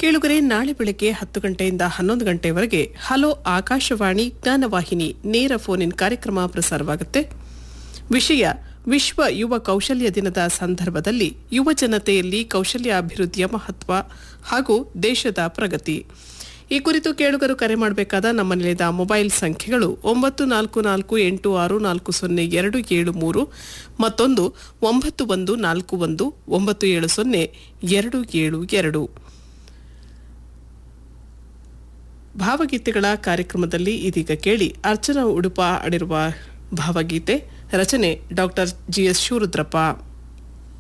ಕೇಳುಗರೆ ನಾಳೆ ಬೆಳಗ್ಗೆ ಹತ್ತು ಗಂಟೆಯಿಂದ ಹನ್ನೊಂದು ಗಂಟೆವರೆಗೆ ಹಲೋ ಆಕಾಶವಾಣಿ ಜ್ಞಾನವಾಹಿನಿ ನೇರ ಫೋನ್ ಇನ್ ಕಾರ್ಯಕ್ರಮ ಪ್ರಸಾರವಾಗುತ್ತೆ ವಿಷಯ ವಿಶ್ವ ಯುವ ಕೌಶಲ್ಯ ದಿನದ ಸಂದರ್ಭದಲ್ಲಿ ಯುವ ಜನತೆಯಲ್ಲಿ ಕೌಶಲ್ಯ ಅಭಿವೃದ್ಧಿಯ ಮಹತ್ವ ಹಾಗೂ ದೇಶದ ಪ್ರಗತಿ ಈ ಕುರಿತು ಕೇಳುಗರು ಕರೆ ಮಾಡಬೇಕಾದ ನಮ್ಮ ನಿಲಯದ ಮೊಬೈಲ್ ಸಂಖ್ಯೆಗಳು ಒಂಬತ್ತು ನಾಲ್ಕು ನಾಲ್ಕು ಎಂಟು ಆರು ನಾಲ್ಕು ಸೊನ್ನೆ ಎರಡು ಏಳು ಮೂರು ಮತ್ತೊಂದು ಒಂಬತ್ತು ಒಂದು ನಾಲ್ಕು ಒಂದು ಒಂಬತ್ತು ಏಳು ಸೊನ್ನೆ ಎರಡು ಏಳು ಎರಡು ಭಾವಗೀತೆಗಳ ಕಾರ್ಯಕ್ರಮದಲ್ಲಿ ಇದೀಗ ಕೇಳಿ ಅರ್ಚನಾ ಉಡುಪ ಆಡಿರುವ ಭಾವಗೀತೆ ರಚನೆ ಡಾಕ್ಟರ್ ಜಿಎಸ್ ಶಿವರುದ್ರಪ್ಪ